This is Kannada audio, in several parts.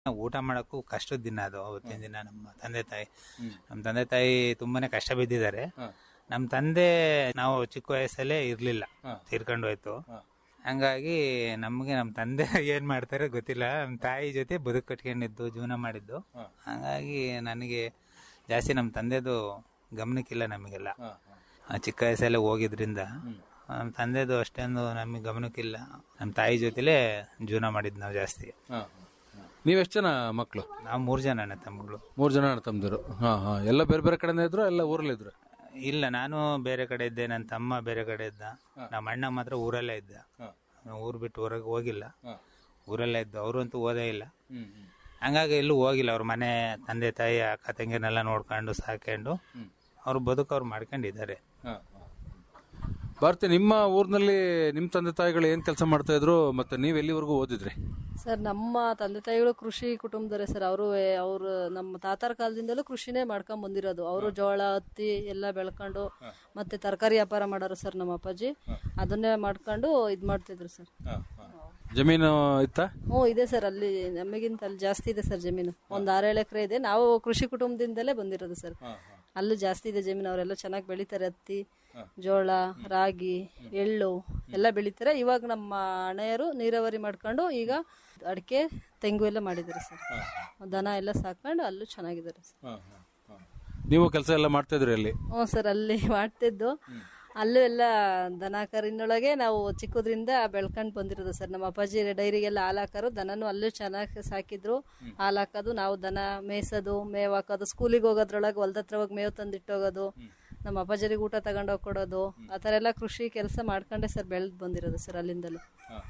ಊಟ ಮಾಡಕ್ಕೂ ಕಷ್ಟದ ದಿನ ಅದು ಅವತ್ತಿನ ದಿನ ನಮ್ಮ ತಂದೆ ತಾಯಿ ನಮ್ಮ ತಂದೆ ತಾಯಿ ತುಂಬಾನೇ ಕಷ್ಟ ಬಿದ್ದಿದ್ದಾರೆ ನಮ್ಮ ತಂದೆ ನಾವು ಚಿಕ್ಕ ವಯಸ್ಸಲ್ಲೇ ಇರ್ಲಿಲ್ಲ ತೀರ್ಕೊಂಡು ಹೋಯ್ತು ಹಂಗಾಗಿ ನಮ್ಗೆ ನಮ್ಮ ತಂದೆ ಏನ್ ಮಾಡ್ತಾರೆ ಗೊತ್ತಿಲ್ಲ ನಮ್ಮ ತಾಯಿ ಜೊತೆ ಬದುಕು ಕಟ್ಕೊಂಡಿದ್ದು ಜೀವನ ಮಾಡಿದ್ದು ಹಂಗಾಗಿ ನನಗೆ ಜಾಸ್ತಿ ನಮ್ಮ ತಂದೆದು ಗಮನಕ್ಕಿಲ್ಲ ನಮಗೆಲ್ಲ ಆ ಚಿಕ್ಕ ವಯಸ್ಸಲ್ಲೇ ಹೋಗಿದ್ರಿಂದ ನಮ್ಮ ತಂದೆದು ಅಷ್ಟೊಂದು ನಮಗೆ ಗಮನಕ್ಕಿಲ್ಲ ನಮ್ಮ ತಾಯಿ ಜೊತೆಲೇ ಜೀವನ ಮಾಡಿದ್ದು ನಾವು ಜಾಸ್ತಿ ನೀವೆಷ್ಟು ಜನ ಮಕ್ಕಳು ನಾವು ಮೂರು ಜನ ಅಣ್ಣ ತಮ್ಮಗಳು ಮೂರು ಜನ ಅಣ್ಣ ತಮ್ಮದಿರು ಹಾ ಹಾ ಎಲ್ಲ ಬೇರೆ ಬೇರೆ ಕಡೆಯಿಂದ ಇದ್ರು ಎಲ್ಲ ಊರಲ್ಲಿ ಇದ್ರು ಇಲ್ಲ ನಾನು ಬೇರೆ ಕಡೆ ಇದ್ದೆ ನನ್ನ ತಮ್ಮ ಬೇರೆ ಕಡೆ ಇದ್ದ ನಮ್ಮ ಅಣ್ಣ ಮಾತ್ರ ಊರಲ್ಲೇ ಇದ್ದ ಊರು ಬಿಟ್ಟು ಹೊರಗೆ ಹೋಗಿಲ್ಲ ಊರಲ್ಲೇ ಇದ್ದು ಅವರು ಅಂತೂ ಓದೇ ಇಲ್ಲ ಹಂಗಾಗಿ ಎಲ್ಲೂ ಹೋಗಿಲ್ಲ ಅವ್ರ ಮನೆ ತಂದೆ ತಾಯಿ ಅಕ್ಕ ತಂಗಿನೆಲ್ಲ ನೋಡ್ಕೊಂಡು ಸಾಕೊಂಡು ಅವ್ರ ಬದುಕು ಅವ್ರು ಮಾಡ್ಕೊಂಡಿದ್ದಾರೆ ಭಾರತಿ ನಿಮ್ಮ ಊರಿನಲ್ಲಿ ನಿಮ್ಮ ತಂದೆ ತಾಯಿಗಳು ಏನ್ ಕೆಲಸ ಮಾಡ್ತಾ ಇದ್ರು ಮತ್ತೆ ನೀವ್ ಎಲ್ಲಿವರೆಗೂ ಓದಿದ್ರಿ ಸರ್ ನಮ್ಮ ತಂದೆ ತಾಯಿಗಳು ಕೃಷಿ ಕುಟುಂಬದವರೇ ಸರ್ ಅವರು ಅವರು ನಮ್ಮ ತಾತಾರ ಕಾಲದಿಂದಲೂ ಕೃಷಿನೇ ಮಾಡ್ಕೊಂಡ್ ಬಂದಿರೋದು ಅವರು ಜೋಳ ಹತ್ತಿ ಎಲ್ಲ ಬೆಳ್ಕೊಂಡು ಮತ್ತೆ ತರಕಾರಿ ವ್ಯಾಪಾರ ಮಾಡೋರು ಸರ್ ನಮ್ಮ ಅಪ್ಪಾಜಿ ಅದನ್ನೇ ಮಾಡ್ಕೊಂಡು ಇದ್ ಮಾಡ್ತಿದ್ರು ಸರ್ ಜಮೀನು ಇತ್ತ ಹ್ಞೂ ಇದೆ ಸರ್ ಅಲ್ಲಿ ನಮಗಿಂತ ಅಲ್ಲಿ ಜಾಸ್ತಿ ಇದೆ ಸರ್ ಜಮೀನು ಒಂದ್ ಆರೇಳು ಎಕರೆ ಇದೆ ನಾವು ಕೃಷಿ ಕುಟುಂಬದಿಂದಲೇ ಬಂದಿರೋದು ಸರ್ ಅಲ್ಲೂ ಜಾಸ್ತಿ ಇದೆ ಜಮೀನು ಅವರೆಲ್ಲ ಚೆನ್ನಾಗಿ ಬೆಳಿತಾರೆ ಹತ್ತಿ ಜೋಳ ರಾಗಿ ಎಳ್ಳು ಎಲ್ಲ ಬೆಳಿತಾರೆ ಇವಾಗ ನಮ್ಮ ಅಣ್ಣೆಯರು ನೀರಾವರಿ ಮಾಡ್ಕೊಂಡು ಈಗ ಅಡಿಕೆ ತೆಂಗು ಎಲ್ಲ ಮಾಡಿದ್ದಾರೆ ಸರ್ ದನ ಎಲ್ಲ ಸಾಕೊಂಡು ಅಲ್ಲೂ ಚೆನ್ನಾಗಿದ್ದಾರೆ ಸರ್ ನೀವು ಕೆಲಸ ಎಲ್ಲ ಮಾಡ್ತಾ ಇದ್ರಿ ಅಲ್ಲಿ ಹ್ಞೂ ಸರ್ ಅಲ್ಲಿ ಮಾಡ್ತಿದ್ದು ಅಲ್ಲೂ ಎಲ್ಲ ದನ ಕರಿನೊಳಗೆ ನಾವು ಚಿಕ್ಕದ್ರಿಂದ ಬೆಳ್ಕೊಂಡು ಬಂದಿರೋದು ಸರ್ ನಮ್ಮ ಅಪ್ಪಾಜಿ ಡೈರಿಗೆಲ್ಲ ಹಾಲು ಹಾಕೋರು ದನನೂ ಅಲ್ಲೂ ಚೆನ್ನಾಗಿ ಸಾಕಿದ್ರು ಹಾಲು ಹಾಕೋದು ನಾವು ದನ ಮೇಯ್ಸೋದು ಮೇವ್ ಹಾಕೋದು ಸ್ಕೂಲಿಗೆ ಹೋಗೋದ್ರೊಳಗೆ ಹೊಲ್ದ ಹತ್ರ ಹೋಗಿ ಮೇವು ತಂದಿಟ್ಟೋಗೋದು ನಮ್ಮ ಅಪ್ಪಾಜರಿಗೆ ಊಟ ತಗೊಂಡು ಹೋಗಿ ಕೊಡೋದು ಆ ಥರ ಎಲ್ಲ ಕೃಷಿ ಕೆಲಸ ಮಾಡ್ಕೊಂಡೆ ಸರ್ ಬೆಳೆದು ಬಂದಿರೋದು ಸರ್ ಅಲ್ಲಿಂದಲೂ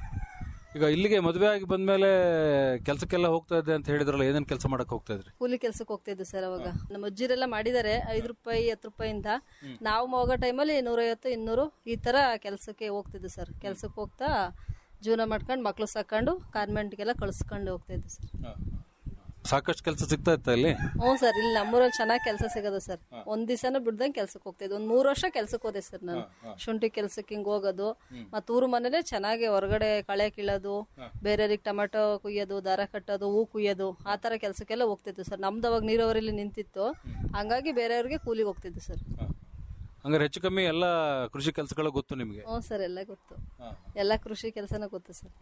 ಈಗ ಇಲ್ಲಿಗೆ ಮದುವೆ ಆಗಿ ಬಂದ್ಮೇಲೆ ಕೆಲಸಕ್ಕೆಲ್ಲ ಹೋಗ್ತಾ ಇದ್ದೆ ಅಂತ ಹೇಳಿದ್ರಲ್ಲ ಏನೇನ್ ಕೆಲಸ ಮಾಡಕ್ ಹೋಗ್ತಾ ಇದ್ರಿ ಕೂಲಿ ಕೆಲ್ಸಕ್ಕೆ ಹೋಗ್ತಿದ್ದೆ ಸರ್ ಅವಾಗ ನಮ್ಮ ಅಜ್ಜಿರೆಲ್ಲ ಮಾಡಿದ್ದಾರೆ ಐದು ರೂಪಾಯಿ ಹತ್ತು ರೂಪಾಯಿಂದ ನಾವು ಹೋಗೋ ಟೈಮಲ್ಲಿ ನೂರೈವತ್ತು ಇನ್ನೂರು ಈ ತರ ಕೆಲಸಕ್ಕೆ ಹೋಗ್ತಿದ್ದೆ ಸರ್ ಕೆಲ್ಸಕ್ಕೆ ಹೋಗ್ತಾ ಜೀವನ ಮಾಡ್ಕೊಂಡು ಮಕ್ಳು ಸಾಕೊಂಡು ಕಾನ್ವೆಂಟ್ಗೆಲ್ಲ ಕಳ್ಸ್ಕೊಂಡು ಹೋಗ್ತಿದ್ದೆ ಸರ್ ಸಾಕಷ್ಟು ಕೆಲಸ ಸಿಗ್ತಾ ಇತ್ತ ಇಲ್ಲಿ ಹ್ಞೂ ಸರ್ ಇಲ್ಲಿ ನಮ್ಮೂರಲ್ಲಿ ಚೆನ್ನಾಗಿ ಕೆಲಸ ಸಿಗೋದು ಸರ್ ಒಂದ್ ದಿವಸನೂ ಬಿಡ್ದಂಗೆ ಕೆಲ್ಸಕ್ಕೆ ಹೋಗ್ತಿದ್ದೆ ಒಂದ್ ಮೂರು ವರ್ಷ ಕೆಲ್ಸಕ್ಕೆ ಹೋದೆ ಸರ್ ನಾನು ಶುಂಠಿ ಕೆಲ್ಸಕ್ಕೆ ಹಿಂಗ್ ಹೋಗೋದು ಮತ್ತ ಊರು ಮನೇಲೆ ಚೆನ್ನಾಗಿ ಹೊರಗಡೆ ಕಳೆ ಕೀಳೋದು ಬೇರೆಯವ್ರಿಗೆ ಟೊಮೆಟೊ ಕುಯ್ಯೋದು ದಾರ ಕಟ್ಟೋದು ಹೂ ಕುಯ್ಯೋದು ಆ ತರ ಕೆಲ್ಸಕ್ಕೆಲ್ಲ ಹೋಗ್ತಿತ್ತು ಸರ್ ನಮ್ದು ಅವಾಗ ನೀರಾವರಿಲಿ ನಿಂತಿತ್ತು ಹಂಗಾಗಿ ಬೇರೆಯವ್ರಿಗೆ ಕೂಲಿಗೆ ಹೋಗ್ತಿದ್ದು ಸರ್ ಹಂಗಾರೆ ಹೆಚ್ಚು ಕಮ್ಮಿ ಎಲ್ಲ ಕೃಷಿ ಕೆಲಸಗಳು ಗೊತ್ತು ನಿಮಗೆ ಹ್ಞೂ ಸರ್ ಎಲ್ಲ ಗೊತ್ತು ಎಲ್ಲ ಕೃಷಿ ಕೆಲಸನೂ ಗೊತ್ತು ಸರ್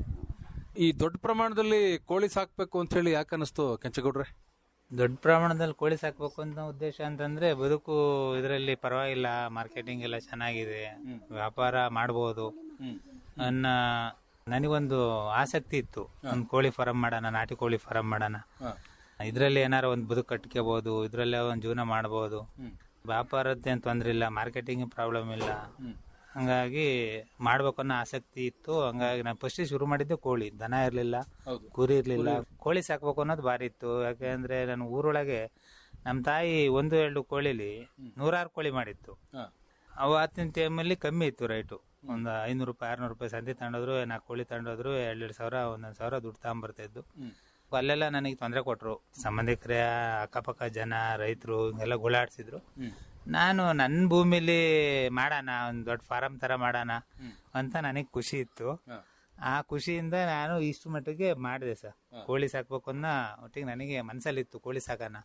ಈ ದೊಡ್ಡ ಪ್ರಮಾಣದಲ್ಲಿ ಕೋಳಿ ಸಾಕ್ಬೇಕು ಅಂತ ಹೇಳಿ ಯಾಕೆ ಅನಿಸ್ತು ಕೆಂಚಗೌಡ್ರೆ ದೊಡ್ಡ ಪ್ರಮಾಣದಲ್ಲಿ ಕೋಳಿ ಸಾಕ್ಬೇಕು ಅಂತ ಉದ್ದೇಶ ಅಂತಂದ್ರೆ ಬದುಕು ಇದರಲ್ಲಿ ಪರವಾಗಿಲ್ಲ ಮಾರ್ಕೆಟಿಂಗ್ ಎಲ್ಲ ಚೆನ್ನಾಗಿದೆ ವ್ಯಾಪಾರ ಮಾಡಬಹುದು ನನ್ನ ನನಗೊಂದು ಆಸಕ್ತಿ ಇತ್ತು ಒಂದು ಕೋಳಿ ಫಾರಂ ಮಾಡೋಣ ನಾಟಿ ಕೋಳಿ ಫಾರಂ ಮಾಡೋಣ ಇದರಲ್ಲಿ ಏನಾರ ಒಂದು ಬದುಕು ಕಟ್ಕೋಬಹುದು ಇದರಲ್ಲೇ ಒಂದು ಜೀವನ ಮಾಡಬಹುದು ವ್ಯಾಪಾರದ್ದು ಏನು ತೊಂದ್ರೆ ಇಲ್ಲ ಮಾರ್ಕೆಟಿಂಗ್ ಪ್ರಾಬ್ಲಮ್ ಇಲ್ಲ ಹಂಗಾಗಿ ಮಾಡ್ಬೇಕು ಅನ್ನೋ ಆಸಕ್ತಿ ಇತ್ತು ಹಂಗಾಗಿ ನಾನು ಫಸ್ಟ್ ಶುರು ಮಾಡಿದ್ದೆ ಕೋಳಿ ದನ ಇರ್ಲಿಲ್ಲ ಕುರಿ ಇರ್ಲಿಲ್ಲ ಕೋಳಿ ಸಾಕ್ಬೇಕು ಅನ್ನೋದು ಭಾರಿ ಇತ್ತು ಯಾಕೆಂದ್ರೆ ನಾನು ಊರೊಳಗೆ ನಮ್ಮ ತಾಯಿ ಒಂದು ಎರಡು ಕೋಳಿಲಿ ನೂರಾರು ಕೋಳಿ ಮಾಡಿತ್ತು ಅವತ್ತಿನ ಟೈಮಲ್ಲಿ ಕಮ್ಮಿ ಇತ್ತು ರೈಟು ಒಂದು ಐನೂರು ರೂಪಾಯಿ ಆರ್ನೂರು ರೂಪಾಯಿ ಸಂತೆ ತಗೊಂಡೋದ್ರು ನಾಲ್ಕು ಕೋಳಿ ತಗೊಂಡೋದ್ರು ಎರಡೆರಡು ಸಾವಿರ ಒಂದೊಂದು ಸಾವಿರ ದುಡ್ಡು ತಗೊಂಬರ್ತಾ ಇದ್ದು ಅಲ್ಲೆಲ್ಲ ನನಗೆ ತೊಂದರೆ ಕೊಟ್ರು ಸಂಬಂಧಿಕರ ಅಕ್ಕಪಕ್ಕ ಜನ ರೈತರು ಹಿಂಗೆಲ್ಲ ಗೋಳಾಡ್ಸಿದ್ರು ನಾನು ನನ್ನ ಭೂಮಿಲಿ ಮಾಡೋಣ ಒಂದು ದೊಡ್ಡ ಫಾರಂ ತರ ಮಾಡೋಣ ಅಂತ ನನಗೆ ಖುಷಿ ಇತ್ತು ಆ ಖುಷಿಯಿಂದ ನಾನು ಇಷ್ಟು ಮಟ್ಟಿಗೆ ಮಾಡಿದೆ ಸರ್ ಕೋಳಿ ಸಾಕ್ಬೇಕು ಅನ್ನೋ ಒಟ್ಟಿಗೆ ನನಗೆ ಮನಸ್ಸಲ್ಲಿತ್ತು ಕೋಳಿ ಸಾಕನ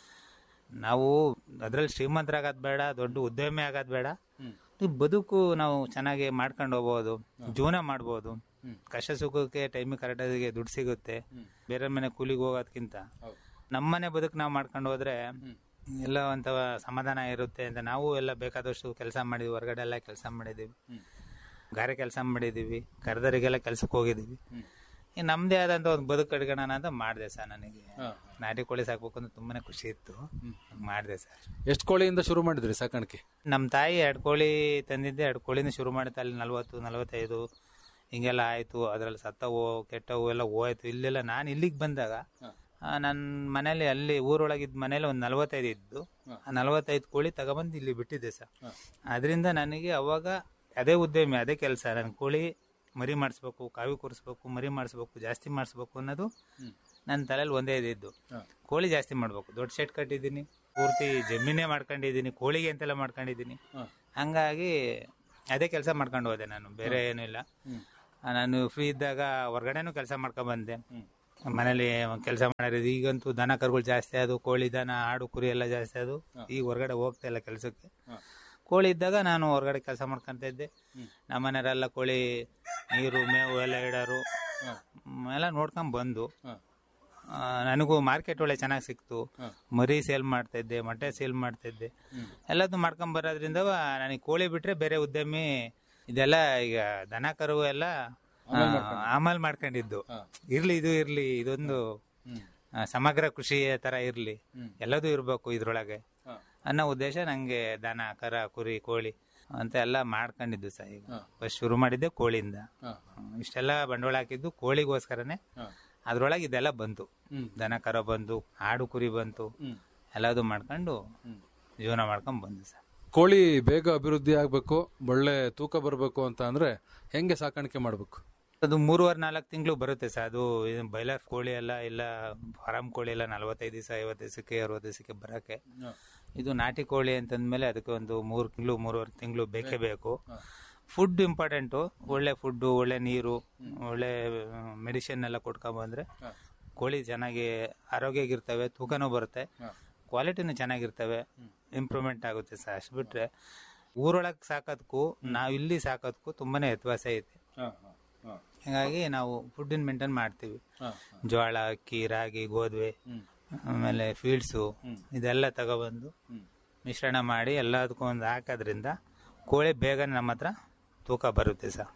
ನಾವು ಅದ್ರಲ್ಲಿ ಶ್ರೀಮಂತರಾಗದ್ ಬೇಡ ದೊಡ್ಡ ಉದ್ಯಮಿ ಆಗೋದ್ ಬೇಡ ಈ ಬದುಕು ನಾವು ಚೆನ್ನಾಗಿ ಮಾಡ್ಕೊಂಡು ಹೋಗ್ಬೋದು ಜೀವನ ಮಾಡ್ಬೋದು ಕಷ್ಟ ಸುಖಕ್ಕೆ ಟೈಮಿಗೆ ಕರೆಕ್ಟಾಗಿ ದುಡ್ಡು ಸಿಗುತ್ತೆ ಬೇರೆ ಮನೆ ಕೂಲಿಗೆ ಹೋಗೋದ್ಕಿಂತ ನಮ್ಮನೆ ಬದುಕು ನಾವು ಮಾಡ್ಕೊಂಡು ಹೋದ್ರೆ ಎಲ್ಲ ಒಂಥ ಸಮಾಧಾನ ಇರುತ್ತೆ ಅಂತ ನಾವು ಎಲ್ಲ ಬೇಕಾದಷ್ಟು ಕೆಲಸ ಮಾಡಿದ್ವಿ ಹೊರಗಡೆ ಎಲ್ಲ ಕೆಲಸ ಮಾಡಿದೀವಿ ಗಾರೆ ಕೆಲಸ ಮಾಡಿದೀವಿ ಕರೆದರಿಗೆಲ್ಲ ಕೆಲ್ಸಕ್ಕೆ ಹೋಗಿದೀವಿ ಈ ನಮ್ದೇ ಆದಂತ ಒಂದು ಬದುಕು ಕಟ್ಕೋಣ ಅಂತ ಮಾಡಿದೆ ಸರ್ ನನಗೆ ನಾಟಿ ಕೋಳಿ ಸಾಕ್ಬೇಕು ಅಂತ ತುಂಬಾನೇ ಖುಷಿ ಇತ್ತು ಮಾಡಿದೆ ಸರ್ ಎಷ್ಟು ಕೋಳಿಯಿಂದ ಶುರು ಮಾಡಿದ್ರಿ ಸಾಕಾಣಿಕೆ ನಮ್ಮ ತಾಯಿ ಎರಡು ಕೋಳಿ ತಂದಿದ್ದೆ ಎರಡು ಕೋಳಿನ ಶುರು ಮಾಡಿತ್ತು ಅಲ್ಲಿ ನಲ್ವತ್ತು ನಲವತ್ತೈದು ಹಿಂಗೆಲ್ಲ ಆಯ್ತು ಅದ್ರಲ್ಲಿ ಸತ್ತವು ಕೆಟ್ಟವು ಎಲ್ಲ ಹೋಯ್ತು ಇಲ್ಲೆಲ್ಲ ನಾನು ಇಲ್ಲಿಗೆ ಬಂದಾಗ ನನ್ನ ಮನೇಲಿ ಅಲ್ಲಿ ಊರೊಳಗಿದ್ದ ಮನೇಲಿ ಒಂದು ನಲವತ್ತೈದು ಇದ್ದು ಆ ನಲವತ್ತೈದು ಕೋಳಿ ತಗೊಬಂದು ಇಲ್ಲಿ ಬಿಟ್ಟಿದ್ದೆ ಸರ್ ಅದರಿಂದ ನನಗೆ ಅವಾಗ ಅದೇ ಉದ್ಯಮಿ ಅದೇ ಕೆಲಸ ನನ್ನ ಕೋಳಿ ಮರಿ ಮಾಡಿಸ್ಬೇಕು ಕಾವಿ ಕೂರಿಸ್ಬೇಕು ಮರಿ ಮಾಡಿಸ್ಬೇಕು ಜಾಸ್ತಿ ಮಾಡಿಸ್ಬೇಕು ಅನ್ನೋದು ನನ್ನ ತಲೆಯಲ್ಲಿ ಒಂದೇ ಇದ್ದು ಕೋಳಿ ಜಾಸ್ತಿ ಮಾಡ್ಬೇಕು ದೊಡ್ಡ ಶೆಡ್ ಕಟ್ಟಿದ್ದೀನಿ ಪೂರ್ತಿ ಜಮೀನೇ ಮಾಡ್ಕೊಂಡಿದ್ದೀನಿ ಕೋಳಿಗೆ ಅಂತೆಲ್ಲ ಮಾಡ್ಕೊಂಡಿದ್ದೀನಿ ಹಂಗಾಗಿ ಅದೇ ಕೆಲಸ ಮಾಡ್ಕೊಂಡು ಹೋದೆ ನಾನು ಬೇರೆ ಏನೂ ಇಲ್ಲ ಆ, ನಾನು ಫ್ರೀ ಇದ್ದಾಗ ಹೊರಗಡೆನೂ ಕೆಲಸ ಮಾಡ್ಕೊಂಡ್ ಬಂದೆ ಮನೇಲಿ ಕೆಲಸ ಮಾಡೋದು ಈಗಂತೂ ದನ ಕರುಗಳು ಜಾಸ್ತಿ ಅದು ಕೋಳಿ ದನ ಆಡು ಕುರಿ ಎಲ್ಲ ಜಾಸ್ತಿ ಅದು ಈಗ ಹೊರಗಡೆ ಹೋಗ್ತಾ ಇಲ್ಲ ಕೆಲಸಕ್ಕೆ ಕೋಳಿ ಇದ್ದಾಗ ನಾನು ಹೊರಗಡೆ ಕೆಲಸ ಮಾಡ್ಕೊಂತ ಇದ್ದೆ ನಮ್ಮ ಮನೆಯವರೆಲ್ಲ ಕೋಳಿ ನೀರು ಮೇವು ಎಲ್ಲ ಇಡೋರು ಮ್, ಎಲ್ಲ ನೋಡ್ಕೊಂಡ್ ಬಂದು ಆ, ನನಗೂ ಮಾರ್ಕೆಟ್ ಒಳ್ಳೆ ಚೆನ್ನಾಗಿ ಸಿಕ್ತು ಮರಿ ಸೇಲ್ ಮಾಡ್ತಾ ಇದ್ದೆ ಮೊಟ್ಟೆ ಸೇಲ್ ಮಾಡ್ತಾ ಇದ್ದೆ ಎಲ್ಲದನ್ನು ಮಾಡ್ಕೊಂಡ್ ಬರೋದ್ರಿಂದ ನನಗೆ ಕೋಳಿ ಬಿಟ್ರೆ ಬೇರೆ ಉದ್ಯಮಿ ಇದೆಲ್ಲ ಈಗ ದನ ಕರು ಎಲ್ಲ ಆ, ಆಮೇಲೆ ಮಾಡ್ಕೊಂಡಿದ್ದು ಇರ್ಲಿ ಇದು ಇರ್ಲಿ ಇದೊಂದು ಆ, ಸಮಗ್ರ ಕೃಷಿ ತರ ಇರ್ಲಿ ಎಲ್ಲದೂ ಇರ್ಬೇಕು ಇದ್ರೊಳಗೆ ಅನ್ನೋ ಉದ್ದೇಶ ನಂಗೆ ದನ ಕರ ಕುರಿ ಕೋಳಿ ಅಂತ ಎಲ್ಲ ಮಾಡ್ಕೊಂಡಿದ್ದು ಸಹ ಈಗ ಫಸ್ಟ್ ಶುರು ಮಾಡಿದ್ದೆ ಕೋಳಿಯಿಂದ ಹ್ಮ್. ಇಷ್ಟೆಲ್ಲ ಬಂಡವಾಳ ಹಾಕಿದ್ದು ಕೋಳಿಗೋಸ್ಕರನೇ ಅದ್ರೊಳಗೆ ಇದೆಲ್ಲ ಬಂತು ದನ ಕರ ಬಂತು ಆಡು ಕುರಿ ಬಂತು ಎಲ್ಲದು ಮಾಡ್ಕೊಂಡು ಜೀವನ ಮಾಡ್ಕೊಂಡ್ ಬಂದು ಸರ್ ಕೋಳಿ ಬೇಗ ಅಭಿವೃದ್ಧಿ ಆಗ್ಬೇಕು ಒಳ್ಳೆ ತೂಕ ಬರಬೇಕು ಅಂತ ಅಂದ್ರೆ ಹೆಂಗೆ ಸಾಕಾಣಿಕೆ ಮಾಡ್ಬೇಕು ಅದು ಮೂರುವರೆ ನಾಲ್ಕು ತಿಂಗಳು ಬರುತ್ತೆ ಸರ್ ಅದು ಇದು ಬೈಲರ್ ಕೋಳಿ ಎಲ್ಲ ಇಲ್ಲ ಫಾರಂ ಕೋಳಿ ಎಲ್ಲ ನಲವತ್ತೈದು ದಿವಸ ಐವತ್ತು ದಿವಸಕ್ಕೆ ಅರವತ್ತು ದಿವಸಕ್ಕೆ ಬರಕ್ಕೆ ಇದು ನಾಟಿ ಕೋಳಿ ಅಂತಂದ್ಮೇಲೆ ಅದಕ್ಕೆ ಒಂದು ಮೂರು ತಿಂಗಳು ಮೂರುವರೆ ತಿಂಗಳು ಬೇಕೇ ಬೇಕು ಫುಡ್ ಇಂಪಾರ್ಟೆಂಟು ಒಳ್ಳೆ ಫುಡ್ಡು ಒಳ್ಳೆ ನೀರು ಒಳ್ಳೆ ಮೆಡಿಸಿನ್ ಎಲ್ಲ ಕೊಟ್ಕೊಂಡ್ ಬಂದ್ರೆ ಕೋಳಿ ಚೆನ್ನಾಗಿ ಆರೋಗ್ಯವಾಗಿರ್ತವೆ ತೂಕನೂ ಬರುತ್ತೆ ಕ್ವಾಲಿಟಿನೂ ಚೆನ್ನಾಗಿರ್ತವೆ ಇಂಪ್ರೂವ್ಮೆಂಟ್ ಆಗುತ್ತೆ ಸರ್ ಅಷ್ಟು ಬಿಟ್ರೆ ಊರೊಳಗೆ ಸಾಕೋದಕ್ಕೂ ನಾವು ಇಲ್ಲಿ ಸಾಕೋದಕ್ಕೂ ತುಂಬಾನೇ ವ್ಯತ್ಯಾಸ ಐತೆ ಹೀಗಾಗಿ ನಾವು ಫುಡ್ಡಿನ ಮೇಂಟೈನ್ ಮಾಡ್ತೀವಿ ಜೋಳ ಅಕ್ಕಿ ರಾಗಿ ಗೋಧಿ ಆಮೇಲೆ ಫೀಡ್ಸು ಇದೆಲ್ಲ ತಗೊಬಂದು ಮಿಶ್ರಣ ಮಾಡಿ ಎಲ್ಲದಕ್ಕೂ ಒಂದು ಹಾಕೋದ್ರಿಂದ ಕೋಳಿ ಬೇಗ ನಮ್ಮ ಹತ್ರ ತೂಕ ಬರುತ್ತೆ ಸರ್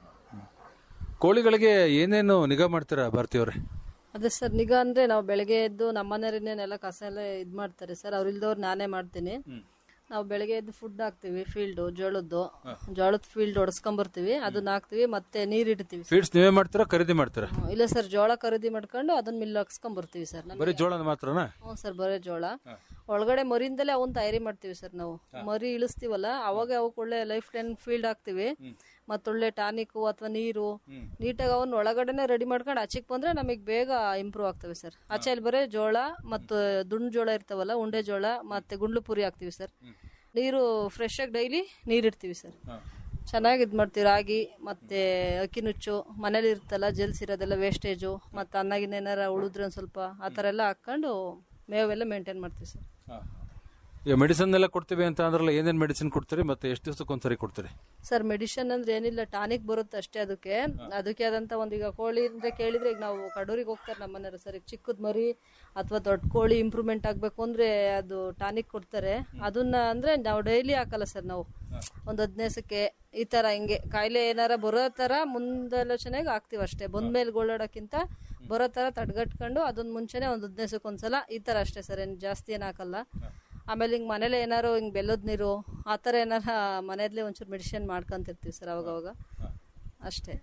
ಕೋಳಿಗಳಿಗೆ ಏನೇನು ನಿಗಾ ಮಾಡ್ತೀರಾ ಭಾರತೀಯವ್ರೆ ಅದೇ ಸರ್ ನಿಗಾ ಅಂದ್ರೆ ನಾವು ಬೆಳಗ್ಗೆ ಎದ್ದು ನಮ್ಮ ಮನೆಯವರನ್ನೆಲ್ಲ ಕಸ ಎಲ್ಲ ಇದ್ ಮಾಡ್ತಾರೆ ಸರ್ ಅವ್ರು ಇಲ್ದವ್ರು ನಾನೇ ಮಾಡ್ತೀನಿ ನಾವು ಬೆಳಗ್ಗೆ ಎದ್ದು ಫುಡ್ ಹಾಕ್ತಿವಿ ಫೀಲ್ಡ್ ಜೋಳದ್ದು ಜೋಳದ ಫೀಲ್ಡ್ ಹೊಡ್ಸ್ಕೊಂಬರ್ತೀವಿ ಅದನ್ನ ಹಾಕ್ತಿವಿ ಮತ್ತೆ ನೀರ್ ಇಡ್ತೀವಿ ಸರ್. ಫೀಡ್ಸ್ ನೀವೇ ಮಾಡ್ತೀರಾ ಖರೀದಿ ಮಾಡ್ತೀರಾ ಹ್ಮ್. ಇಲ್ಲ ಸರ್ ಜೋಳ ಖರೀದಿ ಮಾಡ್ಕೊಂಡು ಅದನ್ನ ಮಿಲ್ ಹಾಕ್ಸ್ಕೊಂಬರ್ತೀವಿ ಸರ್ ನಮ್ಗೆ ಬರೀ ಜೋಳನ ಮಾತ್ರನಾ ಹ್ಞೂ ಸರ್ ಬರೇ ಜೋಳ ಒಳಗಡೆ ಮರಿಯಿಂದಲೇ ಅವನ್ ತಯಾರಿ ಮಾಡ್ತೀವಿ ಸರ್ ನಾವು ಮರಿ ಇಳಿಸ್ತೀವಲ್ಲ ಅವಾಗ ಅವಕ್ಕೆ ಒಳ್ಳೆ ಲೈಫ್ ಟೈಮ್ ಫೀಲ್ಡ್ ಹಾಕ್ತಿವಿ ಮತ್ತೊಳ್ಳೆ ಟಾನಿಕ್ ಅಥವಾ ನೀರು ನೀಟಾಗಿ ಅವನ್ನ ಒಳಗಡೆನೆ ರೆಡಿ ಮಾಡ್ಕೊಂಡು ಆಚೆಗೆ ಬಂದ್ರೆ ನಮಗೆ ಬೇಗ ಇಂಪ್ರೂವ್ ಆಗ್ತವೆ ಸರ್ ಆಚೆಯಲ್ಲಿ ಬರೇ ಜೋಳ ಮತ್ತು ದುಂಡ್ ಜೋಳ ಇರ್ತಾವಲ್ಲ ಉಂಡೆ ಜೋಳ ಮತ್ತೆ ಗುಂಡ್ಲು ಪುರಿ ಹಾಕ್ತಿವಿ ಸರ್ ನೀರು ಫ್ರೆಶ್ ಆಗಿ ಡೈಲಿ ನೀರ್ ಇಡ್ತೀವಿ ಸರ್ ಚೆನ್ನಾಗಿ ಇದು ಮಾಡ್ತೀವಿ ರಾಗಿ ಮತ್ತೆ ಅಕ್ಕಿ ನುಚ್ಚು ಮನೇಲಿ ಇರ್ತಲ್ಲ ಜಲ್ಸ್ ಇರೋದೆಲ್ಲ ವೇಸ್ಟೇಜು ಮತ್ತೆ ಅನ್ನಗಿನ ಏನಾರ ಉಳಿದ್ರೆ ಒಂದು ಸ್ವಲ್ಪ ಆ ಥರ ಎಲ್ಲ ಹಾಕ್ಕೊಂಡು ಮೇವೆಲ್ಲ ಮೇಂಟೈನ್ ಮಾಡ್ತೀವಿ ಸರ್ ಈಗ ಮೆಡಿಸಿನ್ ಎಲ್ಲ ಕೊಡ್ತೀವಿ ಅಂತ ಅಂದ್ರಲ್ಲ ಏನೇನ್ ಮೆಡಿಸಿನ್ ಕೊಡ್ತೀರಿ ಮತ್ತೆ ಎಷ್ಟು ದಿವಸಕ್ಕೆ ಒಂದ್ಸರಿ ಕೊಡ್ತೀರಿ ಸರ್ ಮೆಡಿಷನ್ ಅಂದ್ರೆ ಏನಿಲ್ಲ ಟಾನಿಕ್ ಬರುತ್ತೆ ಅಷ್ಟೇ ಅದಕ್ಕೆ ಅದಕ್ಕೆ ಆದಂತ ಒಂದು ಈಗ ಕೋಳಿ ಅಂದ್ರೆ ಕೇಳಿದ್ರೆ ಈಗ ನಾವು ಕಡೂರಿಗೆ ಹೋಗ್ತಾರೆ ನಮ್ಮ ಮನೆಯವರು ಸರ್ ಈಗ ಚಿಕ್ಕದ್ ಮರಿ ಅಥವಾ ದೊಡ್ಡ ಕೋಳಿ ಇಂಪ್ರೂವ್ಮೆಂಟ್ ಆಗ್ಬೇಕು ಅಂದ್ರೆ ಅದು ಟಾನಿಕ್ ಕೊಡ್ತಾರೆ ಅದನ್ನ ಅಂದ್ರೆ ನಾವು ಡೈಲಿ ಹಾಕಲ್ಲ ಸರ್ ನಾವು ಒಂದ್ ಹದಿನೈದಕ್ಕೆ ಈ ತರ ಹಿಂಗೆ ಕಾಯಿಲೆ ಏನಾರ ಬರೋ ತರ ಮುಂದಾಲೋಚನೆಗೆ ಹಾಕ್ತಿವಿ ಅಷ್ಟೇ ಬಂದ್ಮೇಲೆ ಗೋಳಾಡೋಕ್ಕಿಂತ ಬರೋ ತರ ತಡ್ಗಟ್ಕೊಂಡು ಅದನ್ನ ಮುಂಚೆನೆ ಒಂದ್ ಹದಿನೈದಕ್ಕೆ ಒಂದ್ಸಲ ಈ ತರ ಅಷ್ಟೇ ಸರ್ ಏನ್ ಜಾಸ್ತಿ ಏನ್ ಹಾಕಲ್ಲ ಆಮೇಲೆ ಹಿಂಗ್ ಮನೇಲಿ ಏನಾರು ಹಿಂಗ್ ಬೆಲ್ಲದ ನೀರು ಆ ಥರ ಏನಾರ ಮನೆಯಲ್ಲೇ ಒಂಚೂರು ಮೆಡಿಸಿನ್ ಮಾಡ್ಕೊಂತಿರ್ತೀವಿ ಸರ್ ಅವಾಗ ಅವಾಗ ಅಷ್ಟೇ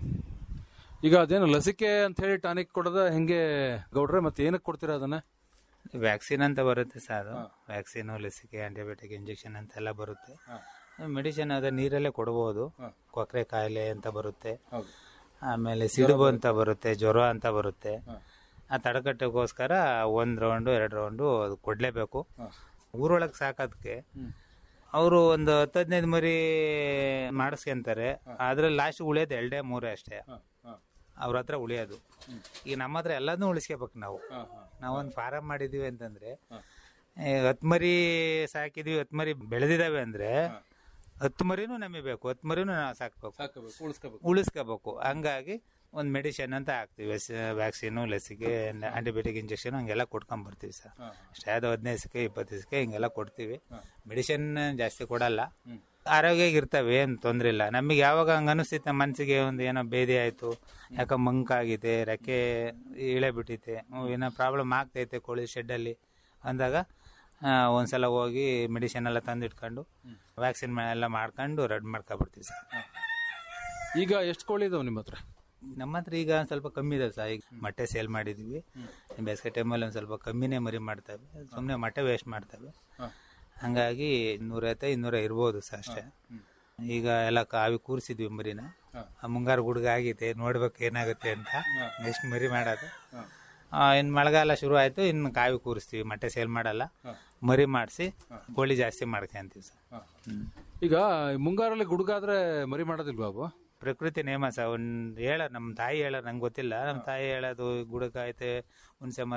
ಈಗ ಅದೇನು ಲಸಿಕೆ ಅಂತ ಹೇಳಿ ಟಾನಿಕ್ ಕೊಡೋದ ಹೆಂಗೆ ಗೌಡ್ರೆ ಮತ್ತೆ ಏನಕ್ಕೆ ಕೊಡ್ತೀರಾ ಅದನ್ನ ವ್ಯಾಕ್ಸಿನ್ ಅಂತ ಬರುತ್ತೆ ಸರ್ ಅದು ವ್ಯಾಕ್ಸಿನ್ ಲಸಿಕೆ ಆಂಟಿಬಯೋಟಿಕ್ ಇಂಜೆಕ್ಷನ್ ಅಂತೆಲ್ಲ ಬರುತ್ತೆ ಮೆಡಿಸಿನ್ ಅದ ನೀರಲ್ಲೇ ಕೊಡಬಹುದು ಕೊಕ್ರೆ ಕಾಯಿಲೆ ಅಂತ ಬರುತ್ತೆ ಆಮೇಲೆ ಸಿಡುಬು ಅಂತ ಬರುತ್ತೆ ಜ್ವರ ಅಂತ ಬರುತ್ತೆ ಆ ತಡೆಗಟ್ಟೋಕ್ಕೋಸ್ಕರ ಒಂದ್ ರೌಂಡು ಎರಡು ರೌಂಡು ಅದು ಕೊಡ್ಲೇಬೇಕು ಊರೊಳಗೆ ಸಾಕೋದಕ್ಕೆ ಅವರು ಒಂದು ಹತ್ತು ಹದಿನೈದು ಮರಿ ಮಾಡಿಸ್ಕೊಂತಾರೆ ಅದ್ರಲ್ಲಿ ಲಾಸ್ಟ್ ಉಳಿಯೋದು ಎರಡೇ ಮೂರೇ ಅಷ್ಟೇ ಅವ್ರ ಹತ್ರ ಉಳಿಯೋದು ಈಗ ನಮ್ಮ ಹತ್ರ ಎಲ್ಲದನ್ನೂ ಉಳಿಸ್ಕೋಬೇಕು ನಾವು ನಾವೊಂದು ಫಾರಂ ಮಾಡಿದೀವಿ ಅಂತಂದ್ರೆ ಈಗ ಹತ್ತು ಮರಿ ಸಾಕಿದೀವಿ ಹತ್ತು ಮರಿ ಬೆಳೆದಿದಾವೆ ಅಂದ್ರೆ ಹತ್ತು ಮರಿನೂ ನಮಗೆ ಬೇಕು ಹತ್ತು ಮರಿನೂ ನಾವು ಸಾಕ್ಬೇಕು ಉಳಿಸ್ಕೋಬೇಕು ಹಂಗಾಗಿ ಒಂದು ಮೆಡಿಸಿನ್ ಅಂತ ಹಾಕ್ತಿವಿ ವ್ಯಾಕ್ಸಿನು ಲಸಿಕೆ ಆಂಟಿಬಯೋಟಿಕ್ ಇಂಜೆಕ್ಷನ್ ಹಂಗೆಲ್ಲ ಕೊಟ್ಕೊಂಡ್ ಬರ್ತೀವಿ ಸರ್ ಅಷ್ಟೇ ಅದು ಹದಿನೈದು ದಿವಸಕ್ಕೆ ಇಪ್ಪತ್ತು ದಿವಸಕ್ಕೆ ಹಿಂಗೆಲ್ಲ ಕೊಡ್ತೀವಿ ಮೆಡಿಸಿನ್ ಜಾಸ್ತಿ ಕೊಡಲ್ಲ ಆರೋಗ್ಯ ಇರ್ತವೆ ಏನು ತೊಂದ್ರೆ ಇಲ್ಲ ನಮಗೆ ಯಾವಾಗ ಹಂಗ ಅನಿಸ್ತೈತೆ ಮನ್ಸಿಗೆ ಒಂದು ಏನೋ ಬೇದಿ ಆಯ್ತು ಯಾಕ ಮಂಕಾಗಿದೆ ರೆಕ್ಕೆ ಇಳೆ ಬಿಟ್ಟೈತೆ ಹ್ಮ್, ಏನೋ ಪ್ರಾಬ್ಲಮ್ ಆಗ್ತೈತೆ ಕೋಳಿ ಶೆಡ್ಡಲ್ಲಿ ಅಂದಾಗ ಆ, ಒಂದ್ಸಲ ಹೋಗಿ ಮೆಡಿಸಿನ್ ಎಲ್ಲ ತಂದಿಟ್ಕೊಂಡು ವ್ಯಾಕ್ಸಿನ್ ಎಲ್ಲ ಮಾಡ್ಕೊಂಡು ರೆಡ್ ಮಾಡ್ಕೊಬಿಡ್ತೀವಿ ಸರ್ ಈಗ ಎಷ್ಟು ಕೋಳಿ ಇದಾವೆ ನಿಮ್ಮ ಹತ್ರ ನಮ್ಮ ಹತ್ರ ಈಗ ಒಂದ್ ಸ್ವಲ್ಪ ಕಮ್ಮಿ ಇದೆ ಸರ್ ಈಗ ಮೊಟ್ಟೆ ಸೇಲ್ ಮಾಡಿದ್ವಿ ಬೇಸಿಗೆ ಟೈಮಲ್ಲಿ ಒಂದು ಸ್ವಲ್ಪ ಕಮ್ಮಿನೇ ಮರಿ ಮಾಡ್ತವೆ ಸುಮ್ಮನೆ ಮೊಟ್ಟೆ ವೇಸ್ಟ್ ಮಾಡ್ತವೆ ಹಂಗಾಗಿ ಇನ್ನೂರೈತೆ ಇನ್ನೂರ ಇರ್ಬೋದು ಸರ್ ಅಷ್ಟೇ ಈಗ ಎಲ್ಲ ಕಾವಿ ಕೂರಿಸಿದ್ವಿ ಮರಿನ ಆ ಮುಂಗಾರು ಗುಡ್ಗ ಆಗೈತೆ ನೋಡ್ಬೇಕು ಏನಾಗುತ್ತೆ ಅಂತ ನೆಕ್ಸ್ಟ್ ಮರಿ ಮಾಡೋದು ಆ, ಇನ್ ಮಳೆಗಾಲ ಶುರು ಆಯ್ತು ಇನ್ನು ಕಾವಿ ಕೂರಿಸ್ತೀವಿ ಮೊಟ್ಟೆ ಸೇಲ್ ಮಾಡಲ್ಲ ಮರಿ ಮಾಡಿಸಿ ಕೋಳಿ ಜಾಸ್ತಿ ಮಾಡ್ಕೊಂತೀವಿ ಸರ್ ಹ್ಮ್. ಈಗ ಮುಂಗಾರಲ್ಲಿ ಗುಡುಗಾದ್ರೆ ಮರಿ ಮಾಡೋದಿಲ್ವಾ ಅವು ಪ್ರಕೃತಿ ನೇಮ ಸಹ ಒಂದ್ ಹೇಳ ನಮ್ಮ ತಾಯಿ ಹೇಳ ನಂಗೆ ಗೊತ್ತಿಲ್ಲ ನಮ್ಮ ತಾಯಿ ಹೇಳೋದು ಗುಡಕ ಐತೆ ಹುಣಸೆ ಮರ